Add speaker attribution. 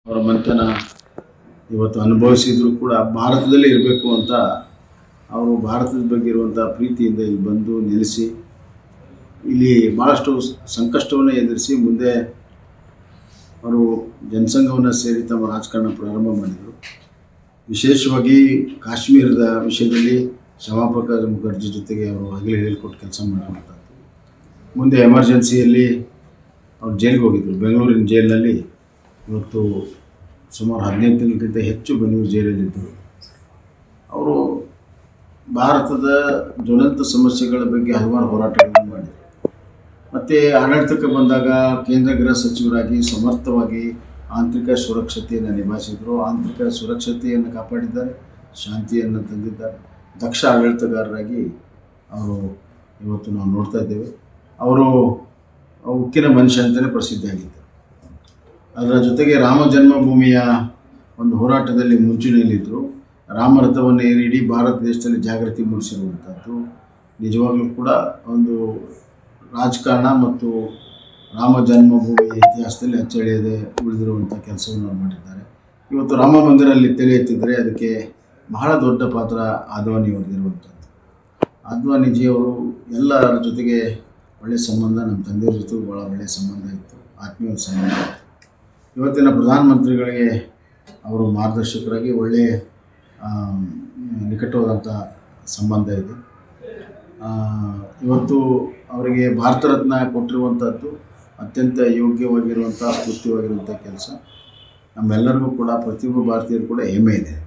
Speaker 1: ಅವರ ಮಂಥನ ಇವತ್ತು ಅನುಭವಿಸಿದ್ರು ಕೂಡ ಭಾರತದಲ್ಲೇ ಇರಬೇಕು ಅಂತ ಅವರು ಭಾರತದ ಬಗ್ಗೆ ಇರುವಂಥ ಪ್ರೀತಿಯಿಂದ ಇಲ್ಲಿ ಬಂದು ನೆಲೆಸಿ ಇಲ್ಲಿ ಭಾಳಷ್ಟು ಸಂಕಷ್ಟವನ್ನು ಎದುರಿಸಿ ಮುಂದೆ ಅವರು ಜನಸಂಘವನ್ನು ಸೇರಿ ತಮ್ಮ ರಾಜಕಾರಣ ಪ್ರಾರಂಭ ಮಾಡಿದರು ವಿಶೇಷವಾಗಿ ಕಾಶ್ಮೀರದ ವಿಷಯದಲ್ಲಿ ಶ್ಯಾಮಾಪ್ರಕಾಶ್ ಮುಖರ್ಜಿ ಜೊತೆಗೆ ಅವರು ಹಗಲು ಹೇಳ್ಕೊಟ್ಟು ಕೆಲಸ ಮಾಡುವಂಥದ್ದು ಮುಂದೆ ಎಮರ್ಜೆನ್ಸಿಯಲ್ಲಿ ಅವ್ರು ಜೈಲಿಗೆ ಹೋಗಿದ್ದರು ಬೆಂಗಳೂರಿನ ಜೈಲಿನಲ್ಲಿ ಇವತ್ತು ಸುಮಾರು ಹದಿನೈದು ತಿಂಗಳಿಗಿಂತ ಹೆಚ್ಚು ಬೆಂಗಳೂರು ಜೈಲಲ್ಲಿದ್ದರು ಅವರು ಭಾರತದ ಜ್ವಲಂತ ಸಮಸ್ಯೆಗಳ ಬಗ್ಗೆ ಹಲವಾರು ಹೋರಾಟಗಳನ್ನು ಮಾಡಿದರು ಮತ್ತು ಆಡಳಿತಕ್ಕೆ ಬಂದಾಗ ಕೇಂದ್ರ ಗೃಹ ಸಚಿವರಾಗಿ ಸಮರ್ಥವಾಗಿ ಆಂತರಿಕ ಸುರಕ್ಷತೆಯನ್ನು ನಿಭಾಯಿಸಿದರು ಆಂತರಿಕ ಸುರಕ್ಷತೆಯನ್ನು ಕಾಪಾಡಿದ್ದಾರೆ ಶಾಂತಿಯನ್ನು ತಂದಿದ್ದಾರೆ ದಕ್ಷ ಆಡಳಿತಗಾರರಾಗಿ ಅವರು ಇವತ್ತು ನಾವು ನೋಡ್ತಾ ಇದ್ದೇವೆ ಅವರು ಉಕ್ಕಿನ ಮನುಷ್ಯ ಅಂತಲೇ ಪ್ರಸಿದ್ಧಿಯಾಗಿದ್ದರು ಅದರ ಜೊತೆಗೆ ರಾಮ ಜನ್ಮಭೂಮಿಯ ಒಂದು ಹೋರಾಟದಲ್ಲಿ ಮುಂಚೂಣಿಯಲ್ಲಿದ್ದರು ರಾಮರಥವನ್ನು ಏರಿ ಇಡೀ ಭಾರತ ದೇಶದಲ್ಲಿ ಜಾಗೃತಿ ಮೂಡಿಸಿರುವಂಥದ್ದು ನಿಜವಾಗ್ಲೂ ಕೂಡ ಒಂದು ರಾಜಕಾರಣ ಮತ್ತು ರಾಮ ಜನ್ಮಭೂಮಿ ಇತಿಹಾಸದಲ್ಲಿ ಅಚ್ಚಳಿಯದೆ ಉಳಿದಿರುವಂಥ ಕೆಲಸವನ್ನು ಅವ್ರು ಮಾಡಿದ್ದಾರೆ ಇವತ್ತು ರಾಮ ಮಂದಿರಲ್ಲಿ ತಲೆ ಎತ್ತಿದರೆ ಅದಕ್ಕೆ ಬಹಳ ದೊಡ್ಡ ಪಾತ್ರ ಆದ್ವಾನಿಯವ್ರದ್ದಿರುವಂಥದ್ದು ಆದ್ವಾನಿಜಿಯವರು ಎಲ್ಲರ ಜೊತೆಗೆ ಒಳ್ಳೆಯ ಸಂಬಂಧ ನಮ್ಮ ತಂದೆಯವ್ರ ಜೊತೆ ಭಾಳ ಒಳ್ಳೆಯ ಸಂಬಂಧ ಇತ್ತು ಆತ್ಮೀಯ ಸಂಬಂಧ ಇತ್ತು ಇವತ್ತಿನ ಪ್ರಧಾನಮಂತ್ರಿಗಳಿಗೆ ಅವರು ಮಾರ್ಗದರ್ಶಕರಾಗಿ ಒಳ್ಳೆಯ ಆ, ನಿಕಟವಾದಂಥ ಸಂಬಂಧ ಇದೆ ಆ, ಇವತ್ತು ಅವರಿಗೆ ಭಾರತ ರತ್ನ ಕೊಟ್ಟಿರುವಂಥದ್ದು ಅತ್ಯಂತ ಯೋಗ್ಯವಾಗಿರುವಂಥ ಸ್ಫೂರ್ತಿವಾಗಿರುವಂಥ ಕೆಲಸ ನಮ್ಮೆಲ್ಲರಿಗೂ ಕೂಡ ಪ್ರತಿಯೊಬ್ಬ ಭಾರತೀಯರು ಕೂಡ ಹೆಮ್ಮೆ ಇದೆ